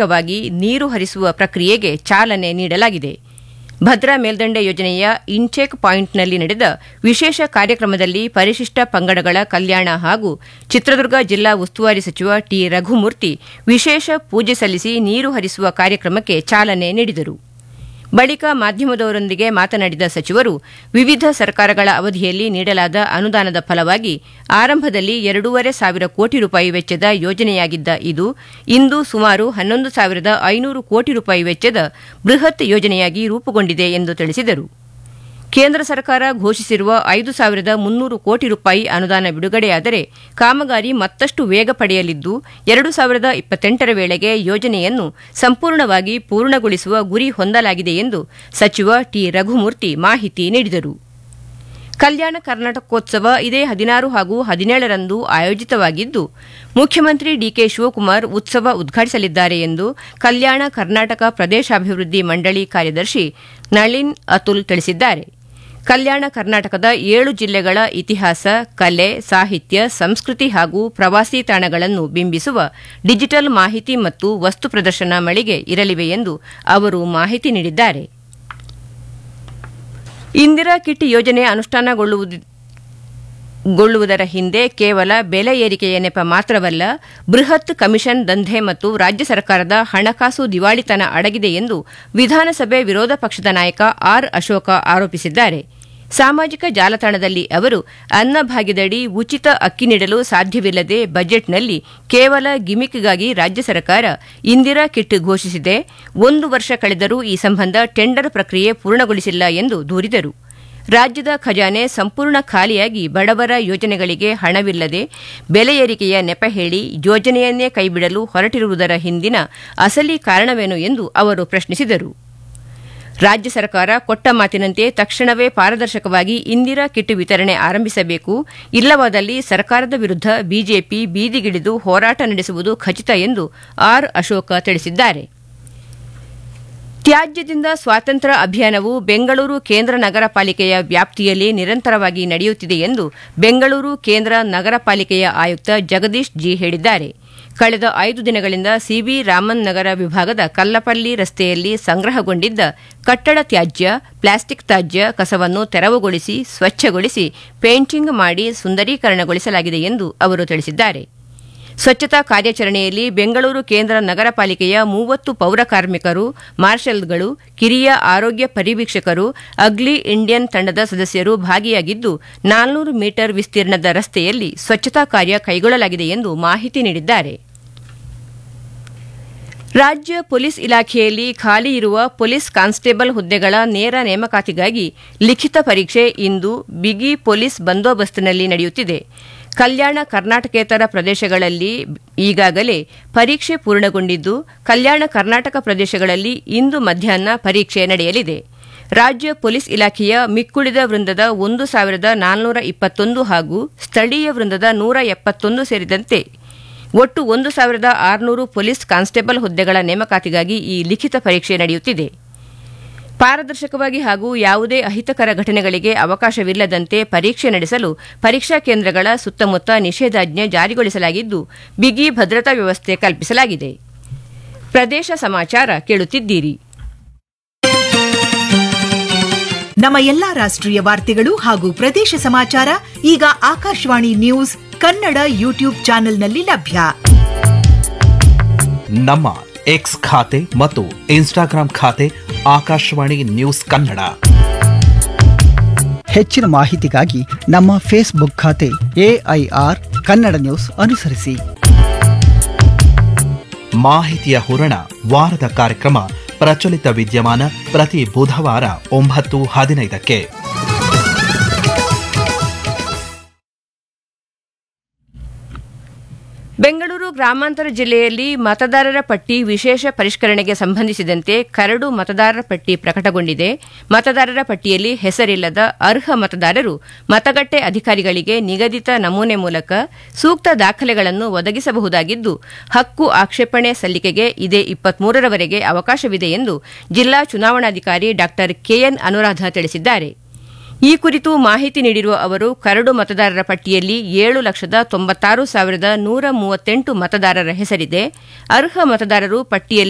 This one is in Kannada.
ಸಾಂಕೇತಿಕವಾಗಿ ನೀರು ಹರಿಸುವ ಪ್ರಕ್ರಿಯೆಗೆ ಚಾಲನೆ ನೀಡಲಾಗಿದೆ ಭದ್ರಾ ಮೇಲ್ದಂಡೆ ಯೋಜನೆಯ ಇನ್ಟೇಕ್ ಪಾಯಿಂಟ್ನಲ್ಲಿ ನಡೆದ ವಿಶೇಷ ಕಾರ್ಯಕ್ರಮದಲ್ಲಿ ಪರಿಶಿಷ್ಟ ಪಂಗಡಗಳ ಕಲ್ಯಾಣ ಹಾಗೂ ಚಿತ್ರದುರ್ಗ ಜಿಲ್ಲಾ ಉಸ್ತುವಾರಿ ಸಚಿವ ಟಿ ರಘುಮೂರ್ತಿ ವಿಶೇಷ ಪೂಜೆ ಸಲ್ಲಿಸಿ ನೀರು ಹರಿಸುವ ಕಾರ್ಯಕ್ರಮಕ್ಕೆ ಚಾಲನೆ ನೀಡಿದರು ಬಳಿಕ ಮಾಧ್ಯಮದವರೊಂದಿಗೆ ಮಾತನಾಡಿದ ಸಚಿವರು ವಿವಿಧ ಸರ್ಕಾರಗಳ ಅವಧಿಯಲ್ಲಿ ನೀಡಲಾದ ಅನುದಾನದ ಫಲವಾಗಿ ಆರಂಭದಲ್ಲಿ ಎರಡೂವರೆ ಸಾವಿರ ಕೋಟಿ ರೂಪಾಯಿ ವೆಚ್ಚದ ಯೋಜನೆಯಾಗಿದ್ದ ಇದು ಇಂದು ಸುಮಾರು ಹನ್ನೊಂದು ಸಾವಿರದ ಐನೂರು ಕೋಟಿ ರೂಪಾಯಿ ವೆಚ್ಚದ ಬೃಹತ್ ಯೋಜನೆಯಾಗಿ ರೂಪುಗೊಂಡಿದೆ ಎಂದು ತಿಳಿಸಿದರು ಕೇಂದ್ರ ಸರ್ಕಾರ ಘೋಷಿಸಿರುವ ಐದು ಸಾವಿರದ ಮುನ್ನೂರು ಕೋಟಿ ರೂಪಾಯಿ ಅನುದಾನ ಬಿಡುಗಡೆಯಾದರೆ ಕಾಮಗಾರಿ ಮತ್ತಷ್ಟು ವೇಗ ಪಡೆಯಲಿದ್ದು ಎರಡು ಸಾವಿರದ ಇಪ್ಪತ್ತೆಂಟರ ವೇಳೆಗೆ ಯೋಜನೆಯನ್ನು ಸಂಪೂರ್ಣವಾಗಿ ಪೂರ್ಣಗೊಳಿಸುವ ಗುರಿ ಹೊಂದಲಾಗಿದೆ ಎಂದು ಸಚಿವ ಟಿ ರಘುಮೂರ್ತಿ ಮಾಹಿತಿ ನೀಡಿದರು ಕಲ್ಯಾಣ ಕರ್ನಾಟಕೋತ್ಸವ ಇದೇ ಹದಿನಾರು ಹಾಗೂ ಹದಿನೇಳರಂದು ಆಯೋಜಿತವಾಗಿದ್ದು ಮುಖ್ಯಮಂತ್ರಿ ಡಿಕೆ ಶಿವಕುಮಾರ್ ಉತ್ಸವ ಉದ್ಘಾಟಿಸಲಿದ್ದಾರೆ ಎಂದು ಕಲ್ಯಾಣ ಕರ್ನಾಟಕ ಪ್ರದೇಶಾಭಿವೃದ್ಧಿ ಮಂಡಳಿ ಕಾರ್ಯದರ್ಶಿ ನಳಿನ್ ಅತುಲ್ ತಿಳಿಸಿದ್ದಾರೆ ಕಲ್ಯಾಣ ಕರ್ನಾಟಕದ ಏಳು ಜಿಲ್ಲೆಗಳ ಇತಿಹಾಸ ಕಲೆ ಸಾಹಿತ್ಯ ಸಂಸ್ಕೃತಿ ಹಾಗೂ ಪ್ರವಾಸಿ ತಾಣಗಳನ್ನು ಬಿಂಬಿಸುವ ಡಿಜಿಟಲ್ ಮಾಹಿತಿ ಮತ್ತು ವಸ್ತು ಪ್ರದರ್ಶನ ಮಳಿಗೆ ಇರಲಿವೆ ಎಂದು ಅವರು ಮಾಹಿತಿ ನೀಡಿದ್ದಾರೆ ಇಂದಿರಾ ಕಿಟ್ ಯೋಜನೆ ಅನುಷ್ಠಾನಗೊಳ್ಳುವುದರ ಹಿಂದೆ ಕೇವಲ ಬೆಲೆ ಏರಿಕೆಯ ನೆಪ ಮಾತ್ರವಲ್ಲ ಬೃಹತ್ ಕಮಿಷನ್ ದಂಧೆ ಮತ್ತು ರಾಜ್ಯ ಸರ್ಕಾರದ ಹಣಕಾಸು ದಿವಾಳಿತನ ಅಡಗಿದೆ ಎಂದು ವಿಧಾನಸಭೆ ವಿರೋಧ ಪಕ್ಷದ ನಾಯಕ ಆರ್ ಅಶೋಕ ಆರೋಪಿಸಿದ್ದಾರೆ ಸಾಮಾಜಿಕ ಜಾಲತಾಣದಲ್ಲಿ ಅವರು ಅನ್ನಭಾಗ್ಯದಡಿ ಉಚಿತ ಅಕ್ಕಿ ನೀಡಲು ಸಾಧ್ಯವಿಲ್ಲದೆ ಬಜೆಟ್ನಲ್ಲಿ ಕೇವಲ ಗಿಮಿಕ್ಗಾಗಿ ರಾಜ್ಯ ಸರ್ಕಾರ ಇಂದಿರಾ ಕಿಟ್ ಘೋಷಿಸಿದೆ ಒಂದು ವರ್ಷ ಕಳೆದರೂ ಈ ಸಂಬಂಧ ಟೆಂಡರ್ ಪ್ರಕ್ರಿಯೆ ಪೂರ್ಣಗೊಳಿಸಿಲ್ಲ ಎಂದು ದೂರಿದರು ರಾಜ್ಯದ ಖಜಾನೆ ಸಂಪೂರ್ಣ ಖಾಲಿಯಾಗಿ ಬಡವರ ಯೋಜನೆಗಳಿಗೆ ಹಣವಿಲ್ಲದೆ ಬೆಲೆ ಏರಿಕೆಯ ನೆಪ ಹೇಳಿ ಯೋಜನೆಯನ್ನೇ ಕೈಬಿಡಲು ಹೊರಟಿರುವುದರ ಹಿಂದಿನ ಅಸಲಿ ಕಾರಣವೇನು ಎಂದು ಅವರು ಪ್ರಶ್ನಿಸಿದರು ರಾಜ್ಯ ಸರ್ಕಾರ ಕೊಟ್ಟ ಮಾತಿನಂತೆ ತಕ್ಷಣವೇ ಪಾರದರ್ಶಕವಾಗಿ ಇಂದಿರಾ ಕಿಟ್ ವಿತರಣೆ ಆರಂಭಿಸಬೇಕು ಇಲ್ಲವಾದಲ್ಲಿ ಸರ್ಕಾರದ ವಿರುದ್ಧ ಬಿಜೆಪಿ ಬೀದಿಗಿಳಿದು ಹೋರಾಟ ನಡೆಸುವುದು ಖಚಿತ ಎಂದು ಆರ್ ಅಶೋಕ ತಿಳಿಸಿದ್ದಾರೆ ತ್ಯಾಜ್ಯದಿಂದ ಸ್ವಾತಂತ್ರ್ಯ ಅಭಿಯಾನವು ಬೆಂಗಳೂರು ಕೇಂದ್ರ ನಗರ ಪಾಲಿಕೆಯ ವ್ಯಾಪ್ತಿಯಲ್ಲಿ ನಿರಂತರವಾಗಿ ನಡೆಯುತ್ತಿದೆ ಎಂದು ಬೆಂಗಳೂರು ಕೇಂದ್ರ ನಗರ ಪಾಲಿಕೆಯ ಆಯುಕ್ತ ಜಗದೀಶ್ ಜಿ ಹೇಳಿದ್ದಾರೆ ಕಳೆದ ಐದು ದಿನಗಳಿಂದ ಸಿಬಿ ರಾಮನ್ ನಗರ ವಿಭಾಗದ ಕಲ್ಲಪಲ್ಲಿ ರಸ್ತೆಯಲ್ಲಿ ಸಂಗ್ರಹಗೊಂಡಿದ್ದ ಕಟ್ಟಡ ತ್ಯಾಜ್ಯ ಪ್ಲಾಸ್ಟಿಕ್ ತ್ಯಾಜ್ಯ ಕಸವನ್ನು ತೆರವುಗೊಳಿಸಿ ಸ್ವಚ್ಛಗೊಳಿಸಿ ಪೇಂಟಿಂಗ್ ಮಾಡಿ ಸುಂದರೀಕರಣಗೊಳಿಸಲಾಗಿದೆ ಎಂದು ಅವರು ತಿಳಿಸಿದ್ದಾರೆ ಸ್ವಚ್ಛತಾ ಕಾರ್ಯಾಚರಣೆಯಲ್ಲಿ ಬೆಂಗಳೂರು ಕೇಂದ್ರ ನಗರ ಪಾಲಿಕೆಯ ಮೂವತ್ತು ಪೌರ ಕಾರ್ಮಿಕರು ಮಾರ್ಷಲ್ಗಳು ಕಿರಿಯ ಆರೋಗ್ಯ ಪರಿವೀಕ್ಷಕರು ಅಗ್ಲಿ ಇಂಡಿಯನ್ ತಂಡದ ಸದಸ್ಯರು ಭಾಗಿಯಾಗಿದ್ದು ನಾಲ್ನೂರು ಮೀಟರ್ ವಿಸ್ತೀರ್ಣದ ರಸ್ತೆಯಲ್ಲಿ ಸ್ವಚ್ಛತಾ ಕಾರ್ಯ ಕೈಗೊಳ್ಳಲಾಗಿದೆ ಎಂದು ಮಾಹಿತಿ ನೀಡಿದ್ದಾರೆ ರಾಜ್ಯ ಪೊಲೀಸ್ ಇಲಾಖೆಯಲ್ಲಿ ಖಾಲಿ ಇರುವ ಪೊಲೀಸ್ ಕಾನ್ಸ್ಟೇಬಲ್ ಹುದ್ದೆಗಳ ನೇರ ನೇಮಕಾತಿಗಾಗಿ ಲಿಖಿತ ಪರೀಕ್ಷೆ ಇಂದು ಬಿಗಿ ಪೊಲೀಸ್ ಬಂದೋಬಸ್ತ್ನಲ್ಲಿ ನಡೆಯುತ್ತಿದೆ ಕಲ್ಯಾಣ ಕರ್ನಾಟಕೇತರ ಪ್ರದೇಶಗಳಲ್ಲಿ ಈಗಾಗಲೇ ಪರೀಕ್ಷೆ ಪೂರ್ಣಗೊಂಡಿದ್ದು ಕಲ್ಯಾಣ ಕರ್ನಾಟಕ ಪ್ರದೇಶಗಳಲ್ಲಿ ಇಂದು ಮಧ್ಯಾಹ್ನ ಪರೀಕ್ಷೆ ನಡೆಯಲಿದೆ ರಾಜ್ಯ ಪೊಲೀಸ್ ಇಲಾಖೆಯ ಮಿಕ್ಕುಳಿದ ವೃಂದದ ಒಂದು ಸಾವಿರದ ನಾಲ್ನೂರ ಇಪ್ಪತ್ತೊಂದು ಹಾಗೂ ಸ್ಥಳೀಯ ವೃಂದದ ನೂರ ಎಪ್ಪತ್ತೊಂದು ಸೇರಿದಂತೆ ಒಟ್ಟು ಒಂದು ಸಾವಿರದ ಆರುನೂರು ಪೊಲೀಸ್ ಕಾನ್ಸ್ಟೇಬಲ್ ಹುದ್ದೆಗಳ ನೇಮಕಾತಿಗಾಗಿ ಈ ಲಿಖಿತ ಪರೀಕ್ಷೆ ನಡೆಯುತ್ತಿದೆ ಪಾರದರ್ಶಕವಾಗಿ ಹಾಗೂ ಯಾವುದೇ ಅಹಿತಕರ ಘಟನೆಗಳಿಗೆ ಅವಕಾಶವಿಲ್ಲದಂತೆ ಪರೀಕ್ಷೆ ನಡೆಸಲು ಪರೀಕ್ಷಾ ಕೇಂದ್ರಗಳ ಸುತ್ತಮುತ್ತ ನಿಷೇಧಾಜ್ಞೆ ಜಾರಿಗೊಳಿಸಲಾಗಿದ್ದು ಬಿಗಿ ಭದ್ರತಾ ವ್ಯವಸ್ಥೆ ಕಲ್ಪಿಸಲಾಗಿದೆ ಪ್ರದೇಶ ಸಮಾಚಾರ ಕೇಳುತ್ತಿದ್ದೀರಿ ನಮ್ಮ ಎಲ್ಲಾ ರಾಷ್ಟ್ರೀಯ ವಾರ್ತೆಗಳು ಹಾಗೂ ಪ್ರದೇಶ ಸಮಾಚಾರ ಈಗ ಆಕಾಶವಾಣಿ ನ್ಯೂಸ್ ಕನ್ನಡ ಯೂಟ್ಯೂಬ್ ಚಾನೆಲ್ನಲ್ಲಿ ಲಭ್ಯ ನಮ್ಮ ಎಕ್ಸ್ ಖಾತೆ ಮತ್ತು ಇನ್ಸ್ಟಾಗ್ರಾಂ ಖಾತೆ ಆಕಾಶವಾಣಿ ನ್ಯೂಸ್ ಕನ್ನಡ ಹೆಚ್ಚಿನ ಮಾಹಿತಿಗಾಗಿ ನಮ್ಮ ಫೇಸ್ಬುಕ್ ಖಾತೆ ಎಐಆರ್ ಕನ್ನಡ ನ್ಯೂಸ್ ಅನುಸರಿಸಿ ಮಾಹಿತಿಯ ಹೂರಣ ವಾರದ ಕಾರ್ಯಕ್ರಮ ಪ್ರಚಲಿತ ವಿದ್ಯಮಾನ ಪ್ರತಿ ಬುಧವಾರ ಒಂಬತ್ತು ಹದಿನೈದಕ್ಕೆ ಬೆಂಗಳೂರು ಗ್ರಾಮಾಂತರ ಜಿಲ್ಲೆಯಲ್ಲಿ ಮತದಾರರ ಪಟ್ಟಿ ವಿಶೇಷ ಪರಿಷ್ಕರಣೆಗೆ ಸಂಬಂಧಿಸಿದಂತೆ ಕರಡು ಮತದಾರರ ಪಟ್ಟಿ ಪ್ರಕಟಗೊಂಡಿದೆ ಮತದಾರರ ಪಟ್ಟಿಯಲ್ಲಿ ಹೆಸರಿಲ್ಲದ ಅರ್ಹ ಮತದಾರರು ಮತಗಟ್ಟೆ ಅಧಿಕಾರಿಗಳಿಗೆ ನಿಗದಿತ ನಮೂನೆ ಮೂಲಕ ಸೂಕ್ತ ದಾಖಲೆಗಳನ್ನು ಒದಗಿಸಬಹುದಾಗಿದ್ದು ಹಕ್ಕು ಆಕ್ಷೇಪಣೆ ಸಲ್ಲಿಕೆಗೆ ಇದೇ ಇಪ್ಪತ್ಮೂರರವರೆಗೆ ಅವಕಾಶವಿದೆ ಎಂದು ಜಿಲ್ಲಾ ಚುನಾವಣಾಧಿಕಾರಿ ಡಾ ಕೆಎನ್ ಅನುರಾಧ ತಿಳಿಸಿದ್ದಾರೆ ಈ ಕುರಿತು ಮಾಹಿತಿ ನೀಡಿರುವ ಅವರು ಕರಡು ಮತದಾರರ ಪಟ್ಟಿಯಲ್ಲಿ ಏಳು ಲಕ್ಷದ ತೊಂಬತ್ತಾರು ಸಾವಿರದ ನೂರ ಮೂವತ್ತೆಂಟು ಮತದಾರರ ಹೆಸರಿದೆ ಅರ್ಹ ಮತದಾರರು ಪಟ್ಟಿಯಲ್ಲಿ